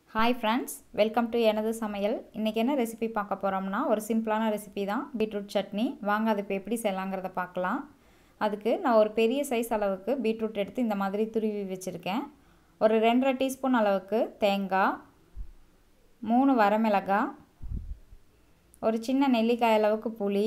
hi friends welcome to எனது சமையல் இன்றைக்கி என்ன ரெசிபி பார்க்க போகிறோம்னா ஒரு சிம்பிளான ரெசிபி தான் பீட்ரூட் சட்னி வாங்க அது இப்போ எப்படி செய்யலாங்கிறத பார்க்கலாம் அதுக்கு நான் ஒரு பெரிய சைஸ் அளவுக்கு பீட்ரூட் எடுத்து இந்த மாதிரி துருவி வச்சுருக்கேன் ஒரு ரெண்டரை டீஸ்பூன் அளவுக்கு தேங்காய் மூணு வரமிளகாய் ஒரு சின்ன நெல்லிக்காய் அளவுக்கு புளி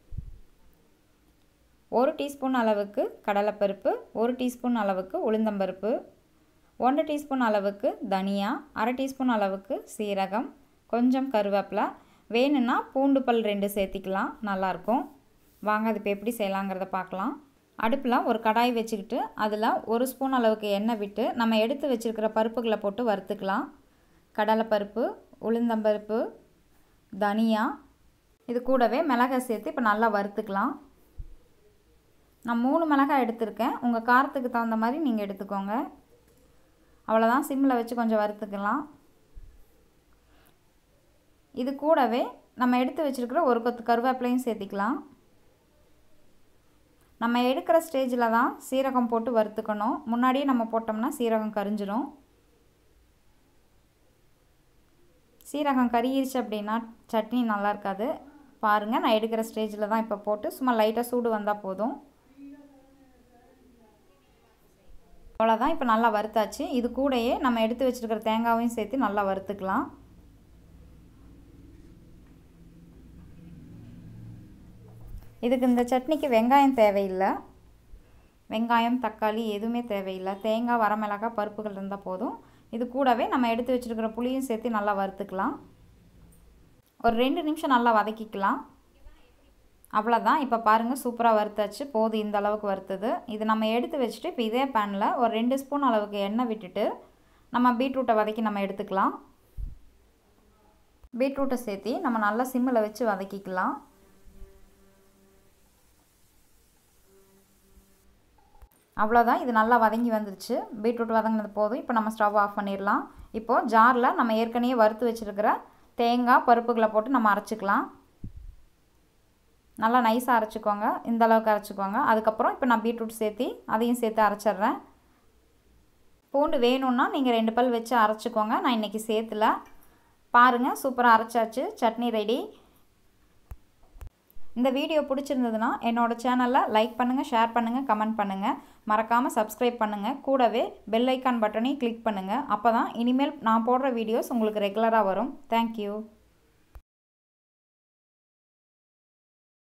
ஒரு டீஸ்பூன் அளவுக்கு கடலைப்பருப்பு ஒரு டீஸ்பூன் அளவுக்கு உளுந்தம்பருப்பு ஒன்றரை டீஸ்பூன் அளவுக்கு தனியா அரை டீஸ்பூன் அளவுக்கு சீரகம் கொஞ்சம் கருவேப்பிலை வேணும்னா பூண்டு பல் ரெண்டு சேர்த்திக்கலாம் நல்லாயிருக்கும் வாங்க அது இப்போ எப்படி செய்யலாங்கிறத பார்க்கலாம் அடுப்பில் ஒரு கடாய் வச்சுக்கிட்டு அதில் ஒரு ஸ்பூன் அளவுக்கு எண்ணெய் விட்டு நம்ம எடுத்து வச்சுருக்கிற பருப்புகளை போட்டு வறுத்துக்கலாம் கடலைப்பருப்பு உளுந்தம்பருப்பு தனியா இது கூடவே மிளகாய் சேர்த்து இப்போ நல்லா வறுத்துக்கலாம் நான் மூணு மிளகாய் எடுத்திருக்கேன் உங்கள் காரத்துக்கு தகுந்த மாதிரி நீங்கள் எடுத்துக்கோங்க அவ்வளோதான் சிம்மில் வச்சு கொஞ்சம் வறுத்துக்கலாம் இது கூடவே நம்ம எடுத்து வச்சுருக்கிற ஒரு கொத்து கருவேப்பிலையும் சேர்த்திக்கலாம் நம்ம எடுக்கிற ஸ்டேஜில் தான் சீரகம் போட்டு வறுத்துக்கணும் முன்னாடியே நம்ம போட்டோம்னா சீரகம் கரிஞ்சிடும் சீரகம் கருகிருச்சு அப்படின்னா சட்னி நல்லா இருக்காது பாருங்கள் நான் எடுக்கிற ஸ்டேஜில் தான் இப்போ போட்டு சும்மா லைட்டாக சூடு வந்தால் போதும் அவ்வளோதான் இப்போ நல்லா வறுத்தாச்சு இது கூடயே நம்ம எடுத்து வச்சுருக்கிற தேங்காவையும் சேர்த்து நல்லா வறுத்துக்கலாம் இதுக்கு இந்த சட்னிக்கு வெங்காயம் தேவையில்லை வெங்காயம் தக்காளி எதுவுமே தேவையில்லை தேங்காய் வரமிளகாய் பருப்புகள் இருந்தால் போதும் இது கூடவே நம்ம எடுத்து வச்சுருக்கிற புளியும் சேர்த்து நல்லா வறுத்துக்கலாம் ஒரு ரெண்டு நிமிஷம் நல்லா வதக்கிக்கலாம் அவ்வளோதான் இப்போ பாருங்கள் சூப்பராக வறுத்தாச்சு போதும் இந்த அளவுக்கு வறுத்தது இது நம்ம எடுத்து வச்சுட்டு இப்போ இதே பேனில் ஒரு ரெண்டு ஸ்பூன் அளவுக்கு எண்ணெய் விட்டுட்டு நம்ம பீட்ரூட்டை வதக்கி நம்ம எடுத்துக்கலாம் பீட்ரூட்டை சேர்த்தி நம்ம நல்லா சிம்மில் வச்சு வதக்கிக்கலாம் அவ்வளோதான் இது நல்லா வதங்கி வந்துருச்சு பீட்ரூட் வதங்கினது போதும் இப்போ நம்ம ஸ்டவ் ஆஃப் பண்ணிடலாம் இப்போது ஜாரில் நம்ம ஏற்கனவே வறுத்து வச்சுருக்கிற தேங்காய் பருப்புகளை போட்டு நம்ம அரைச்சிக்கலாம் நல்லா நைஸாக அரைச்சிக்கோங்க இந்த அளவுக்கு அரைச்சிக்கோங்க அதுக்கப்புறம் இப்போ நான் பீட்ரூட் சேர்த்தி அதையும் சேர்த்து அரைச்சிட்றேன் பூண்டு வேணும்னா நீங்கள் ரெண்டு பல் வச்சு அரைச்சிக்கோங்க நான் இன்றைக்கி சேர்த்துல பாருங்கள் சூப்பராக அரைச்சாச்சு சட்னி ரெடி இந்த வீடியோ பிடிச்சிருந்ததுன்னா என்னோடய சேனலில் லைக் பண்ணுங்கள் ஷேர் பண்ணுங்கள் கமெண்ட் பண்ணுங்கள் மறக்காமல் சப்ஸ்கிரைப் பண்ணுங்கள் கூடவே பெல் ஐக்கான் பட்டனையும் கிளிக் பண்ணுங்கள் அப்போ தான் இனிமேல் நான் போடுற வீடியோஸ் உங்களுக்கு ரெகுலராக வரும் தேங்க்யூ